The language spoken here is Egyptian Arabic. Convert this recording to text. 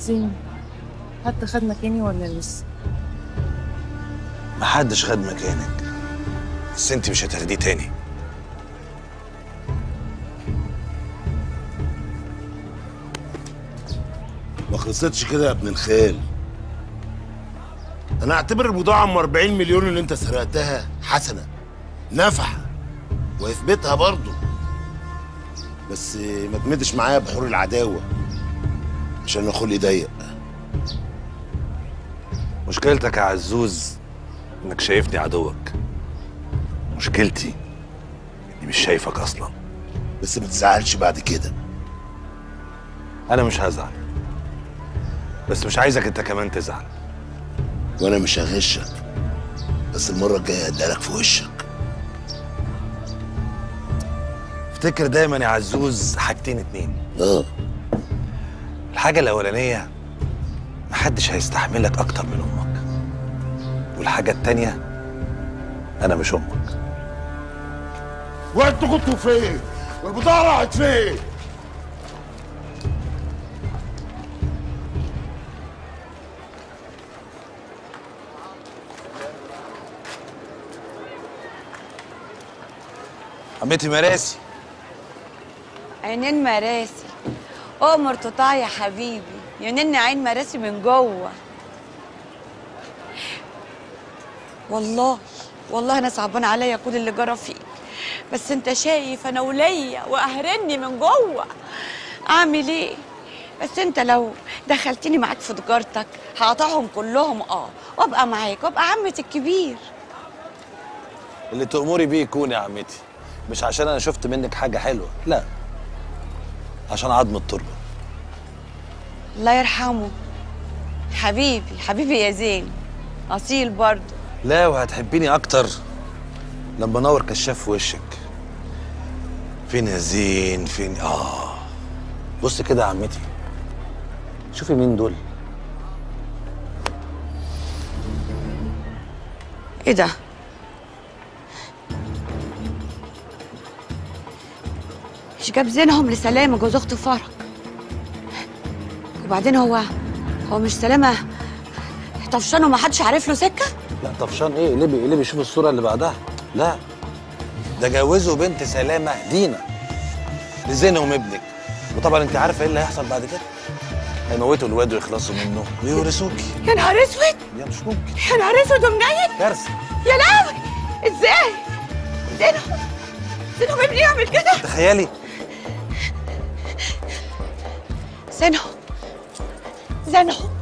زين حد خد مكاني ولا لسه محدش خد مكانك بس انت مش هتاخديه تاني ما خلصتش كده يا ابن الخال انا اعتبر البضاعه ام 40 مليون اللي انت سرقتها حسنه نفعه ويثبتها برضه بس ما تمدش معايا بحور العداوه عشان انا خلقي ضيق مشكلتك يا عزوز انك شايفني عدوك مشكلتي اني مش شايفك اصلا بس ما تزعلش بعد كده انا مش هزعل بس مش عايزك انت كمان تزعل وانا مش هغشك بس المره الجايه هديلك في وشك افتكر دايما يا عزوز حاجتين اتنين اه الحاجة الأولانية محدش هيستحملك أكتر من أمك والحاجة التانية أنا مش أمك وانتوا كنتوا فين والبضاعه راحت فين عمتي مراسي عينين مراسي أمر تطاع يا حبيبي ينن عين مراسي من جوه والله والله انا صعبان عليا كل اللي جرى فيك بس انت شايف انا وليا وقهرني من جوه اعمل ايه بس انت لو دخلتني معاك في تجارتك هقطعهم كلهم اه وابقى معاك وابقى عمتي الكبير اللي تأمري بيه يكون يا عمتي مش عشان أنا شفت منك حاجة حلوة لا عشان عظم التربة الله يرحمه حبيبي حبيبي يا زين اصيل برضه لا وهتحبيني أكتر لما نور كشاف في وشك فين يا زين فين آه بص كده يا عمتي شوفي مين دول ايه ده مش جاب زينهم لسلامة جوز اخته فرج وبعدين هو هو مش سلامة طفشان وما حدش عارف له سكة لا طفشان ايه قلبي قلبي شوف الصورة اللي بعدها لا ده جوزوا بنت سلامة دينا لزينهم ابنك وطبعا انت عارفه ايه اللي هيحصل بعد كده هيموتوا الواد ويخلصوا منه ويورثوكي يا نهار اسود يا مش ممكن يا نهار اسود ومنيل كارثه يا لهوي ازاي زينهم زينهم ابني يعمل كده تخيلي زينهم زينهم